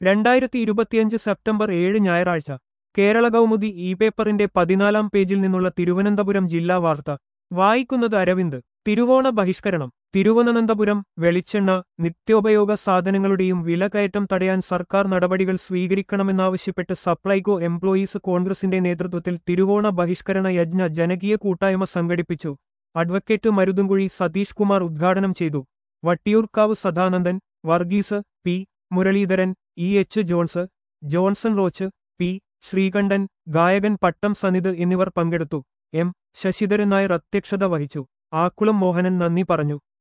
രണ്ടായിരത്തി ഇരുപത്തിയഞ്ച് സെപ്റ്റംബർ ഏഴ് ഞായറാഴ്ച കേരള കൗമുദി ഇ പേപ്പറിന്റെ പതിനാലാം പേജിൽ നിന്നുള്ള തിരുവനന്തപുരം ജില്ലാ വാർത്ത വായിക്കുന്നത് അരവിന്ദ് തിരുവോണ ബഹിഷ്കരണം തിരുവനന്തപുരം വെളിച്ചെണ്ണ നിത്യോപയോഗ സാധനങ്ങളുടെയും വിലകയറ്റം തടയാൻ സർക്കാർ നടപടികൾ സ്വീകരിക്കണമെന്നാവശ്യപ്പെട്ട് സപ്ലൈകോ എംപ്ലോയീസ് കോൺഗ്രസിന്റെ നേതൃത്വത്തിൽ തിരുവോണ ബഹിഷ്കരണ യജ്ഞ ജനകീയ കൂട്ടായ്മ സംഘടിപ്പിച്ചു അഡ്വക്കേറ്റ് മരുതുംകുഴി സതീഷ് കുമാർ ഉദ്ഘാടനം ചെയ്തു Vattiyoorkavu Sadanandan Varghese P Muraleedharan E H Johns Johnson Roche P Sreekantan ഗായകൻ പട്ടം സനിത് എന്നിവർ പങ്കെടുത്തു എം ശശിധരൻ നായർ അധ്യക്ഷത വഹിച്ചു ആക്കുളം മോഹനൻ നന്ദി പറഞ്ഞു